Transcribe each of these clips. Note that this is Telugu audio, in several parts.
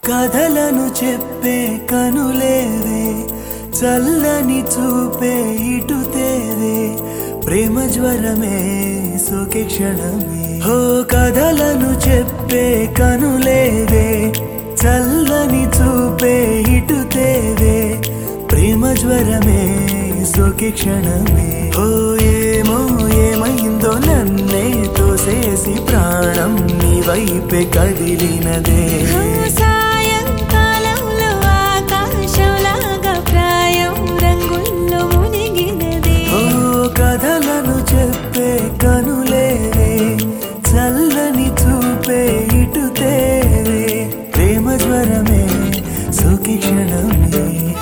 కథలను చెప్పే కనులేవే చల్లని చూపే ఇటు తేవే ప్రేమ జ్వరమే సోకే క్షణమే హో కథలను చెప్పే కనులేవే చల్లని చూపే ఇటు తేవే ప్రేమ జ్వరమే సోకే క్షణమే ఓ ఏమో ఏమైందో నన్నే తోసేసి ప్రాణం నీ వైపే కదిలినదే సాయంకాలంలో ఆకాశంలాగా ప్రాయం రంగుల్లో మునిగినది ఓ కథలను చెప్పే కనులేవే చల్లని చూపే ఇటు తేవే ప్రేమ జ్వరమే సుఖి క్షణమే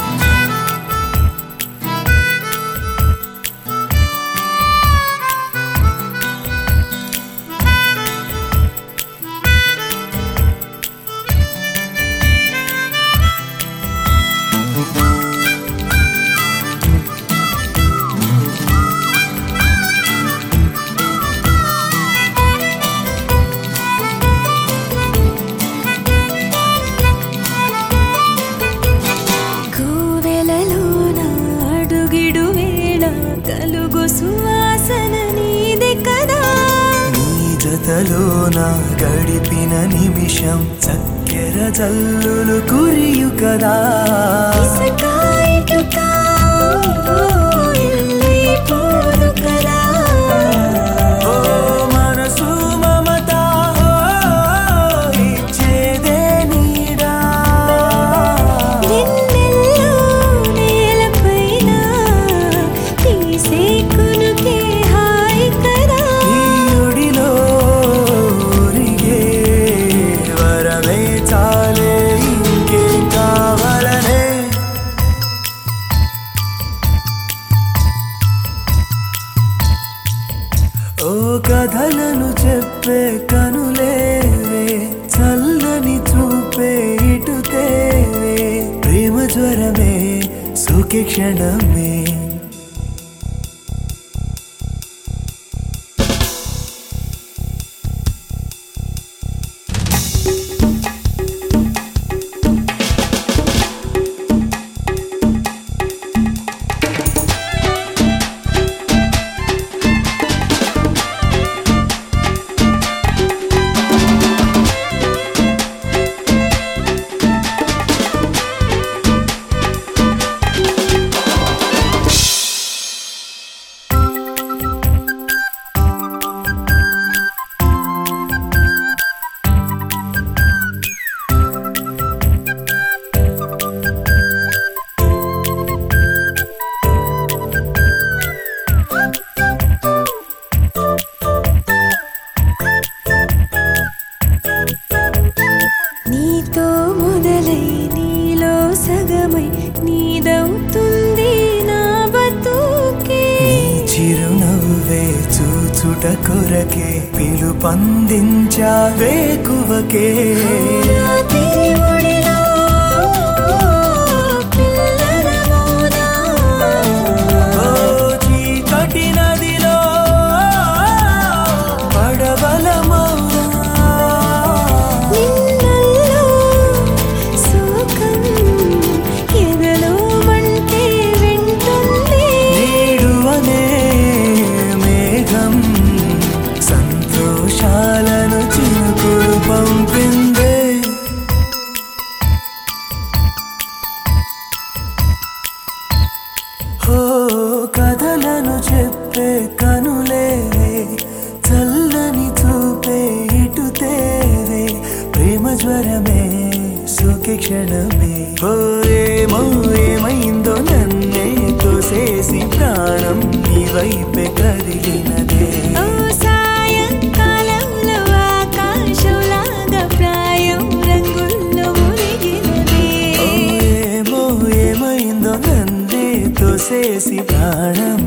కోవెలలోన అడుగిడు వేళ కలుగు సువాసన నీది కదా నీ జతలోన గడిపిన నిమిషం చక్కెర జల్లులు కురియు కదా ఇసుక ఇటుక ఎల్లైపోరు కదా ఓ మనసు మమత ఓ ఇచ్చేదే నీడా వెన్నెల్లో నేలపైన తీసే కునుకే హాయి కదా ఈ ఒడిలో ఒరిగే వరమే చాలే ఇంకేం కావాలనే ఓ కథలను చెప్పే కనులేవే చల్లని చూపే ఇటు తేవే ప్రేమ జ్వరమే సుఖి క్షణమే నీతో మొదలై నీలో సగమై నీదవుతుంది నా బతుకే నీ చిరునవ్వే చూచుట కొరకే పిలుపందించా వేకువకే రాత్రి ఒడిలో పిల్లలమోనా. ఓ చీకటి నదిలో పడవలమౌనా నిన్నల్లో శోకం ఎదలో మంటే వింటుంది నీడు అనే మేఘం సంతోషాలను చినుకులు పంపిందే ఓ కథలను చెప్పే కనులేవే చల్లని చూపే ఇటు తేవే ప్రేమ జ్వరమే సుఖి క్షణమే ఓ ఏమో ఏమైందో నన్నే తోసేసి ప్రాణం నీ వైపే కదిలినదే ఓ సాయంకాలంలో ఆకాశంలాగా ప్రాయం రంగుల్లో మునిగినది ఓ ఏమో ఏమైందో నన్నే తోసేసి ప్రాణం